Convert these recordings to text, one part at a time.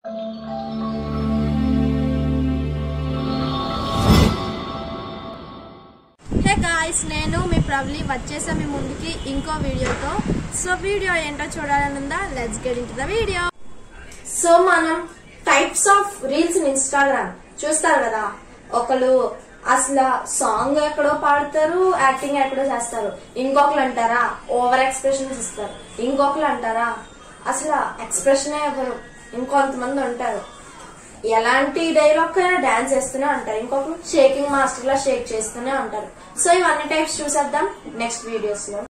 hey guys నేను మీ ప్రవ్లీ వచ్చేసా మీ ముందుకి ఇంకో వీడియోతో సో వీడియో ఏంటో చూడాలనుందా let's get in the video so మనం టైప్స్ ఆఫ్ రీల్స్ ఇన్స్టాగ్రామ్ చూస్తారు కదా ఒకరు అసలు సాంగ్ ఎక్కడో పాడతారు యాక్టింగ్ ఎక్కడో చేస్తారు ఇంకొకరు అంటారా ఓవర్ ఎక్స్ప్రెషన్స్ ఇస్తారు ఇంకొకరు అంటారా అసలు ఎక్స్ప్రెషనే ఎవరు ఇంకొంతమంది ఉంటారు ఎలాంటి డైలాగ్ అయినా డాన్స్ చేస్తూనే ఉంటారు ఇంకొకరు షేకింగ్ మాస్టర్ లా షేక్ చేస్తూనే ఉంటారు సో ఇవన్నీ టైప్స్ చూసేద్దాం నెక్స్ట్ వీడియోస్ లో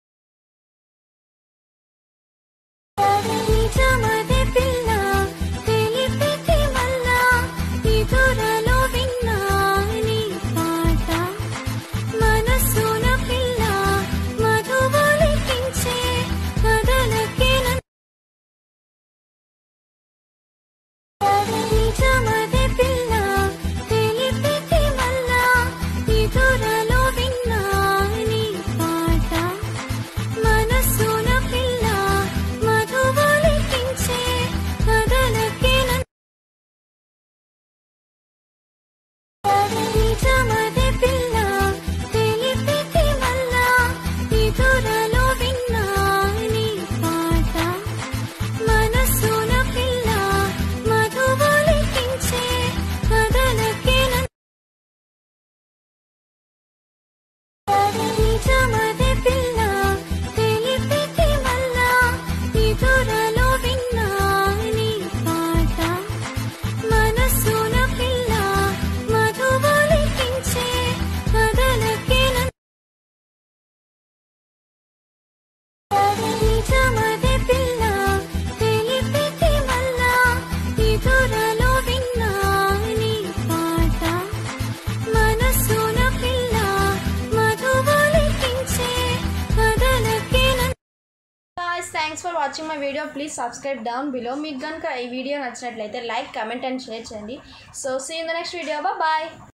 నిజమదే పిల్ల తెలిపితే మళ్ళా నిదురలో విన్నా నీ పాట మనసున పిల్ల మధువలికించే కదలకే నిజమదే పిల్ల తెలిపితే మళ్ళా నిదురలో విన్నా నీ పాట మనసున పిల్ల మధువలికించే కదలకే నిజమదే పిల్ల తెలిపితే మళ్ళా నిదురలో విన్నా నీ పాట మనసున పిల్ల మధువలికించే కదలకే నిజమదే పిల్ల తెలిపితే మళ్ళా నిదురలో విన్నా నీ పాట మనసున పిల్ల మధువలికించే కదలకే నిజమదే పిల్ల తెలిపితే మళ్ళా నిదురలో విన్నా నీ పాట మనసున పిల్ల మధువలికించే కదలకే guys thanks for watching my video please subscribe down below మీకు కనుక ఈ వీడియో నచ్చినట్లయితే లైక్ కమెంట్ అండ్ షేర్ చేయండి so see in the next video bye